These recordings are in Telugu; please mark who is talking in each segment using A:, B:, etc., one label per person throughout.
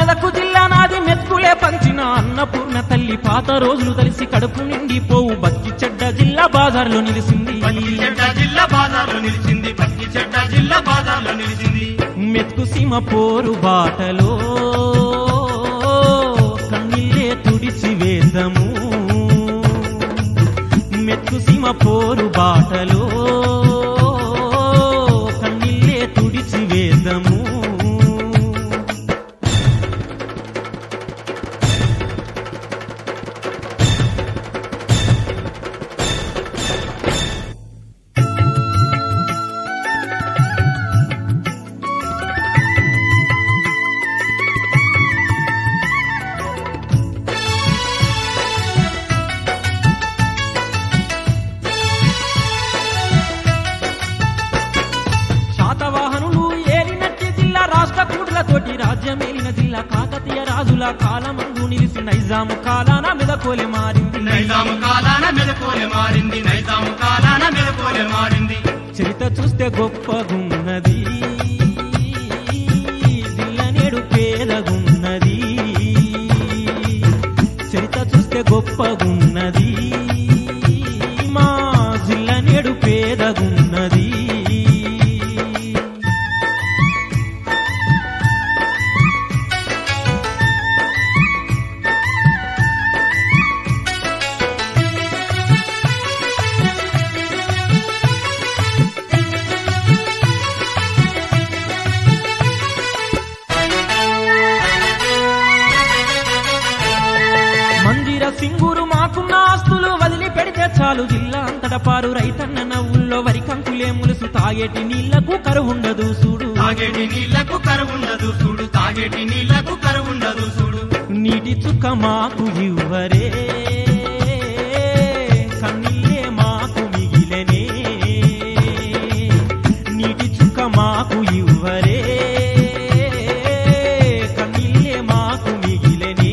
A: మెదకు జిల్లా నాది మెతుకులే పంచిన అన్నపూర్ణ తల్లి పాత రోజులు తెలిసి కడుపు నిండిపోవు బతికి చెడ్డ జిల్లా బాజార్లో నిలిసింది
B: పత్తి చెడ్డ జిల్లా బాజార్లో నిలిచింది పత్తి చెడ్డ జిల్లా బాజార్లో నిలిచింది
A: మెతుకు సీమ పోరు బాటలో కన్నీళ్ళే తుడిచి వేదము మెతుకు సీమ పోరు బాటలో కన్నీళ్ళే తుడిచి వేదము శాతవాహనులు ఏలినట్టి జిల్లా రాష్ట్ర కూడులతోటి రాజ్యమేలిన జిల్లా కాకతీయ రాజుల కాలమందు నిలిసి నైజాము కాలాన మెదకోలే మారింది
B: నైజాము కాలాన మెదకోలే మారింది నైజాము కాలాన మెదకోలే మారింది
A: చరిత చూస్తే గొప్పగున్నది జిల్ల నేడు పేదగున్నది చరిత చూస్తే గొప్పగున్నది మా జిల్ల నేడు పేదగున్నది మందిర సింగూరు మాకున్న ఆస్తులు వదిలి పెడితే చాలు జిల్లా అంతటా పారు రైతన్న నవ్వుల్లో వరి కంకులే ములుసు తాగేటి నీళ్లకు కరువుండదు చూడు
B: తాగేటి నీళ్లకు కరువుండదు చూడు తాగేటి నీళ్లకు కరువుండదు చూడు
A: నీటి చుక్క మాకు ఇవ్వరే కన్నీళ్ళే మాకు మిగిలనే నీటి చుక్క మాకు ఇవ్వరే కన్నీళ్ళే మాకు మిగిలనే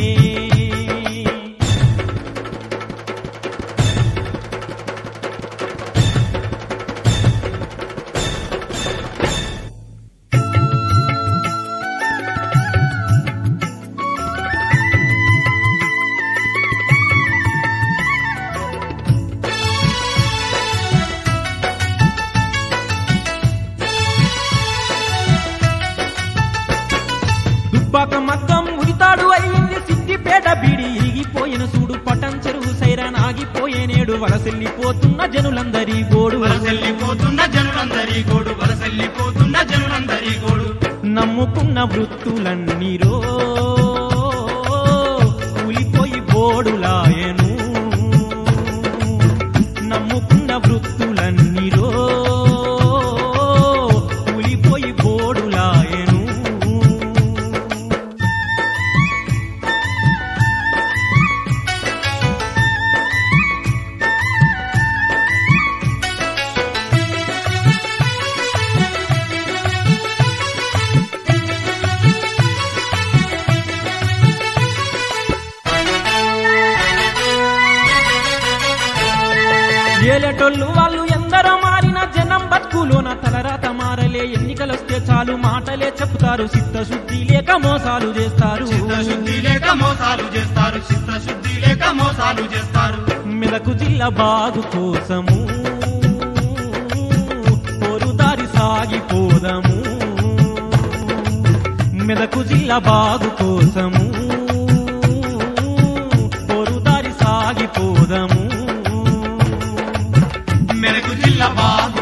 A: దుబ్బాక మగ్గం ఉరితాడు అయింది సిద్దిపేట బీడి ఇరిగిపోయిన చూడు పటం చెరువు సైరాన్ ఆగిపోయే నేడు వలసెల్లిపోతున్న జనులందరి గోడు
B: వలసెల్లిపోతున్న జనులందరి గోడు వలసెల్లిపోతున్న జనులందరి గోడు
A: నమ్ముకున్న వృత్తులన్నీరో కూలిపోయి బోడులాయను నమ్ముకున్న వృత్తులన్నీరో కూలిపోయి బోడులాయను ఏలేటోళ్ళు వాళ్ళు ఎందరో మారిన జనం బతుకులోన తలరాత మారలే ఎన్నికలొస్తే చాలు మాటలే చెప్తారు చిత్తశుద్ధి లేక మోసాలు చేస్తారు
B: చిత్తశుద్ధి లేక మోసాలు చేస్తారు చిత్తశుద్ధి లేక మోసాలు చేస్తారు
A: మెదకు జిల్లా బాగు కోసము పోరుదారి సాగిపోదము మెదకు జిల్లా బాగు కోసము పోరుదారి సాగిపోదము
B: మెరకు జిల్లా బాగు